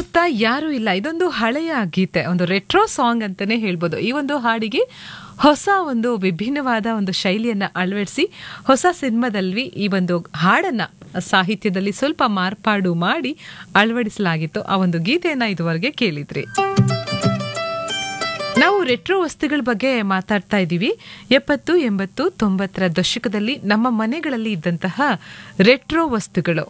ಸುತ್ತ ಯಾರೂ ಇಲ್ಲ ಇದೊಂದು ಹಳೆಯ ಗೀತೆ ಒಂದು ರೆಟ್ರೋ ಸಾಂಗ್ ಅಂತಾನೆ ಹೇಳ್ಬೋದು ಈ ಒಂದು ಹಾಡಿಗೆ ಹೊಸ ಒಂದು ವಿಭಿನ್ನವಾದ ಒಂದು ಶೈಲಿಯನ್ನ ಅಳವಡಿಸಿ ಹೊಸ ಸಿನಿಮಾದಲ್ಲಿ ಈ ಒಂದು ಹಾಡನ್ನ ಸಾಹಿತ್ಯದಲ್ಲಿ ಸ್ವಲ್ಪ ಮಾರ್ಪಾಡು ಮಾಡಿ ಅಳವಡಿಸಲಾಗಿತ್ತು ಆ ಒಂದು ಗೀತೆಯನ್ನ ಇದುವರೆಗೆ ಕೇಳಿದ್ರಿ ನಾವು ರೆಟ್ರೋ ವಸ್ತುಗಳ ಬಗ್ಗೆ ಮಾತಾಡ್ತಾ ಇದ್ದೀವಿ ಎಪ್ಪತ್ತು ಎಂಬತ್ತು ತೊಂಬತ್ತರ ದಶಕದಲ್ಲಿ ನಮ್ಮ ಮನೆಗಳಲ್ಲಿ ಇದ್ದಂತಹ ರೆಟ್ರೋ ವಸ್ತುಗಳು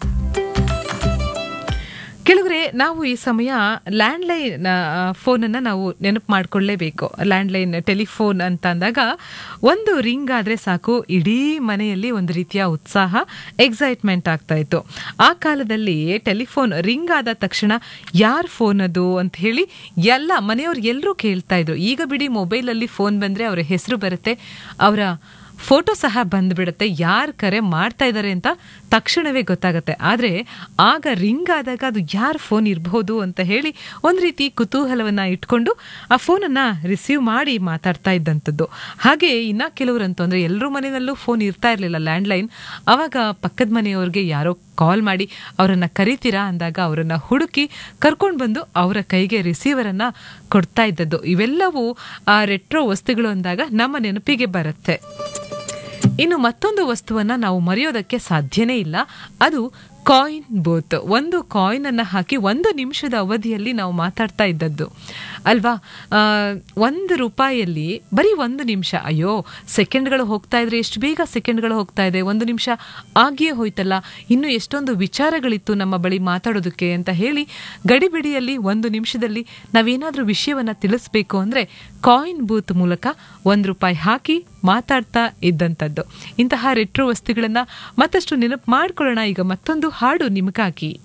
ಕೆಲವರೆ ನಾವು ಈ ಸಮಯ ಲ್ಯಾಂಡ್ಲೈನ್ ಫೋನನ್ನು ನಾವು ನೆನಪು ಮಾಡ್ಕೊಳ್ಳೇಬೇಕು ಲ್ಯಾಂಡ್ಲೈನ್ ಟೆಲಿಫೋನ್ ಅಂತ ಅಂದಾಗ ಒಂದು ರಿಂಗ್ ಆದರೆ ಸಾಕು ಇಡೀ ಮನೆಯಲ್ಲಿ ಒಂದು ರೀತಿಯ ಉತ್ಸಾಹ ಎಕ್ಸೈಟ್ಮೆಂಟ್ ಆಗ್ತಾ ಇತ್ತು ಆ ಕಾಲದಲ್ಲಿ ಟೆಲಿಫೋನ್ ರಿಂಗ್ ಆದ ತಕ್ಷಣ ಯಾರ್ ಫೋನ್ ಅದು ಅಂತ ಹೇಳಿ ಎಲ್ಲ ಮನೆಯವ್ರು ಎಲ್ಲರೂ ಕೇಳ್ತಾ ಇದ್ರು ಈಗ ಬಿಡಿ ಮೊಬೈಲಲ್ಲಿ ಫೋನ್ ಬಂದರೆ ಅವರ ಹೆಸರು ಬರುತ್ತೆ ಅವರ ಫೋಟೋ ಸಹ ಬಂದ್ಬಿಡುತ್ತೆ ಯಾರು ಕರೆ ಮಾಡ್ತಾ ಇದ್ದಾರೆ ಅಂತ ತಕ್ಷಣವೇ ಗೊತ್ತಾಗುತ್ತೆ ಆದರೆ ಆಗ ರಿಂಗ್ ಆದಾಗ ಅದು ಯಾರ ಫೋನ್ ಇರಬಹುದು ಅಂತ ಹೇಳಿ ಒಂದು ರೀತಿ ಕುತೂಹಲವನ್ನ ಇಟ್ಕೊಂಡು ಆ ಫೋನನ್ನು ರಿಸೀವ್ ಮಾಡಿ ಮಾತಾಡ್ತಾ ಇದ್ದಂಥದ್ದು ಹಾಗೆ ಇನ್ನ ಕೆಲವರು ಅಂತಂದ್ರೆ ಎಲ್ಲರೂ ಮನೆಯಲ್ಲೂ ಫೋನ್ ಇರ್ತಾ ಇರಲಿಲ್ಲ ಲ್ಯಾಂಡ್ಲೈನ್ ಅವಾಗ ಪಕ್ಕದ ಮನೆಯವ್ರಿಗೆ ಯಾರೋ ಕಾಲ್ ಮಾಡಿ ಅವರನ್ನ ಕರಿತೀರಾ ಅಂದಾಗ ಅವರನ್ನ ಹುಡುಕಿ ಕರ್ಕೊಂಡು ಬಂದು ಅವರ ಕೈಗೆ ರಿಸೀವರನ್ನ ಕೊಡ್ತಾ ಇದ್ದದ್ದು ಇವೆಲ್ಲವೂ ಆ ರೆಟ್ರೋ ವಸ್ತುಗಳು ಅಂದಾಗ ನಮ್ಮ ನೆನಪಿಗೆ ಬರುತ್ತೆ ಇನ್ನು ಮತ್ತೊಂದು ವಸ್ತುವನ್ನ ನಾವು ಮರೆಯೋದಕ್ಕೆ ಸಾಧ್ಯನೇ ಇಲ್ಲ ಅದು ಕಾಯಿನ್ ಬೋತ್ ಒಂದು ಕಾಯಿನ್ ಅನ್ನ ಹಾಕಿ ಒಂದು ನಿಮಿಷದ ಅವಧಿಯಲ್ಲಿ ನಾವು ಮಾತಾಡ್ತಾ ಇದ್ದದ್ದು ಅಲ್ವಾ ಆ, ಒಂದು ರೂಪಾಯಿಯಲ್ಲಿ ಬರೀ ಒಂದು ನಿಮಿಷ ಅಯ್ಯೋ ಸೆಕೆಂಡ್ಗಳು ಹೋಗ್ತಾ ಇದ್ರೆ ಎಷ್ಟು ಬೇಗ ಸೆಕೆಂಡ್ಗಳು ಹೋಗ್ತಾ ಇದೆ ಒಂದು ನಿಮಿಷ ಆಗಿಯೇ ಹೋಯ್ತಲ್ಲ ಇನ್ನು ಎಷ್ಟೊಂದು ವಿಚಾರಗಳಿತ್ತು ನಮ್ಮ ಬಳಿ ಮಾತಾಡೋದಕ್ಕೆ ಅಂತ ಹೇಳಿ ಗಡಿಬಿಡಿಯಲ್ಲಿ ಒಂದು ನಿಮಿಷದಲ್ಲಿ ನಾವೇನಾದ್ರೂ ವಿಷಯವನ್ನ ತಿಳಿಸ್ಬೇಕು ಅಂದ್ರೆ ಕಾಯಿನ್ ಬೂತ್ ಮೂಲಕ ಒಂದು ರೂಪಾಯಿ ಹಾಕಿ ಮಾತಾಡ್ತಾ ಇದ್ದಂಥದ್ದು ಇಂತಹ ರೆಟ್ರೋ ವಸ್ತುಗಳನ್ನ ಮತ್ತಷ್ಟು ನೆನಪು ಮಾಡ್ಕೊಳ್ಳೋಣ ಈಗ ಮತ್ತೊಂದು ಹಾಡು ನಿಮಗಾಗಿ